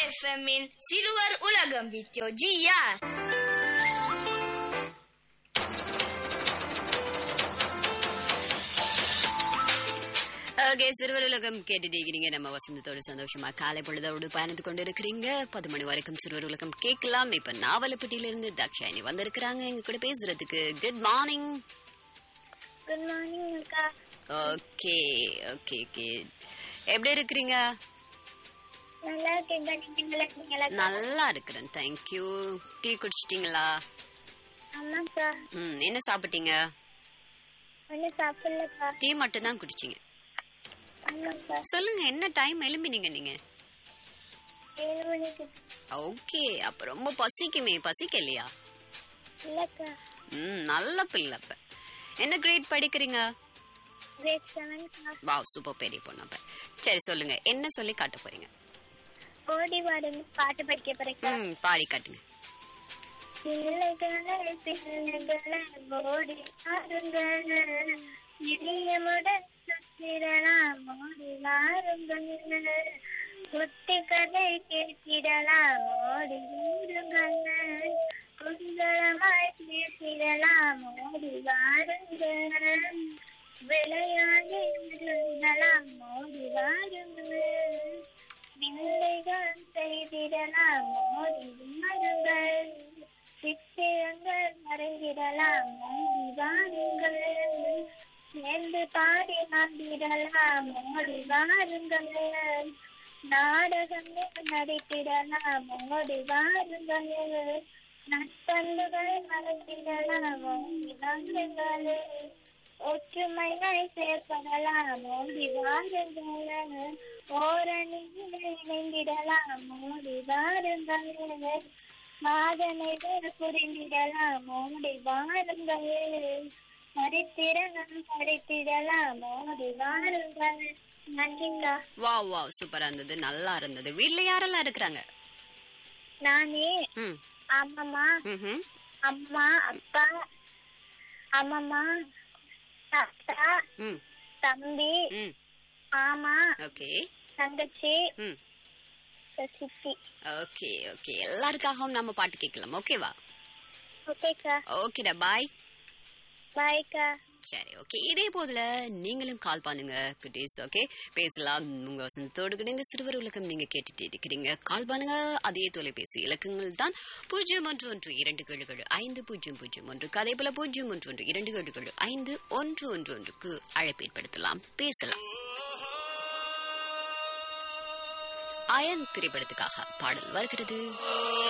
எஃப்எம்மின் சிறுவர் உலகம் வித்யோ ஜிஆர் ஓகே சிறுவர் உலகம் கேட்டுட்டு இருக்கிறீங்க நம்ம வசந்தத்தோடு சந்தோஷமா காலை பொழுதோடு பயணித்து கொண்டு இருக்கிறீங்க பத்து மணி வரைக்கும் சிறுவர் உலகம் கேட்கலாம் இப்ப நாவலப்பட்டியில இருந்து தாக்ஷாயினி வந்திருக்கிறாங்க எங்க கூட பேசுறதுக்கு குட் மார்னிங் குட் மார்னிங் அக்கா ஓகே ஓகே ஓகே எப்படி இருக்கிறீங்க நல்லா இருக்கேன் நீங்க நல்லா இருக்கீங்களா நல்லா இருக்கிறேன் தேங்க்யூ டீ குடிச்சிட்டீங்களா ஆமாக்கா ம் என்ன சாப்பிட்டீங்க ஒன்றும் சாப்பிடலக்கா டீ மட்டும் தான் குடிச்சீங்க ஆமாக்கா சொல்லுங்க என்ன டைம் எழும்பினீங்க நீங்க ஏழு மணிக்கு ஓகே அப்ப ரொம்ப பசிக்குமே பசிக்கலையா இல்லக்கா ம் நல்ல பிள்ளை அப்ப என்ன கிரேட் படிக்கிறீங்க கிரேட் செவன்க்கா வாவ் சூப்பர் பெரிய பொண்ணு அப்ப சரி சொல்லுங்க என்ன சொல்லி காட்ட போறீங்க ஓடி வாடுன்னு பாட்டு படிக்க போறேக்கா ம் பாடி காட்டுங்க பிள்ளைகளே பிள்ளைகளே ஓடி வாருங்கள் இனியமுடன் சுத்திடலாம் ஓடி வாருங்கள் குட்டி கதை கேட்டிடலாம் ஓடி வாருங்கள் குதூகலமாய் பேசிடலாம் ஓடி வாருங்கள் விளையாடி விருந்தலாம் ஓடி வாருங்கள் விந்தைகள் செய்திடலாம் ஓடி வாருங்கள் சித்திரங்கள் மறைந்திடலாம் ஓடி வாருங்கள் சேர்ந்து பாடி நம்பிடலாம் ஓடி வாருங்கள் நாடகங்கள் நடித்திடலாம் ஓடி வாருங்கள் நட்பண்புகள் மறந்திடலாம் ஓடி வாருங்கள் ஒற்றுமையாய் செயற்படலாம் ஓடி வாருங்கள் ஓரணியில் இணைந்திடலாம் ஓடி வாருங்கள் சாதனைகள் புரிந்திடலாம் ஓடி வாருங்கள் சரித்திரங்கள் படித்திடலாம் ஓடி வாருங்கள் நன்றிக்கா வாவ் வாவ் சூப்பரா இருந்தது நல்லா இருந்தது வீட்ல யாரெல்லாம் இருக்கிறாங்க நானே ம் அம்மம்மா ம்ஹும். அம்மா அப்பா அம்மம்மா தாத்தா ம் தம்பி ம் மாமா ஓகே தங்கச்சி ம் சித்தி ஓகே ஓகே எல்லாருக்காகவும் நம்ம பாட்டு கேட்கலாம் ஓகேவா ஓகேக்கா ஓகேடா பாய் பாய்க்கா சரி ஓகே இதே போதுல நீங்களும் கால் பண்ணுங்க குட்டீஸ் ஓகே பேசலாம் உங்க வசந்தத்தோடு கூட இந்த சிறுவர் உலகம் நீங்க கேட்டுட்டு இருக்கிறீங்க கால் பண்ணுங்க அதே தொலைபேசி இலக்கங்கள் தான் பூஜ்ஜியம் ஒன்று ஒன்று இரண்டு ஏழு ஏழு ஐந்து பூஜ்ஜியம் பூஜ்ஜியம் ஒன்றுக்கு அதே போல பூஜ்ஜியம் ஒன்று ஒன்று இரண்டு ஏழு ஏழு ஐந்து ஒன்று ஒன்று ஒன்றுக்கு அழைப்பு ஏற்படுத்தலாம் பேசலாம் அயன் திரைப்படத்துக்காக பாடல் வருகிறது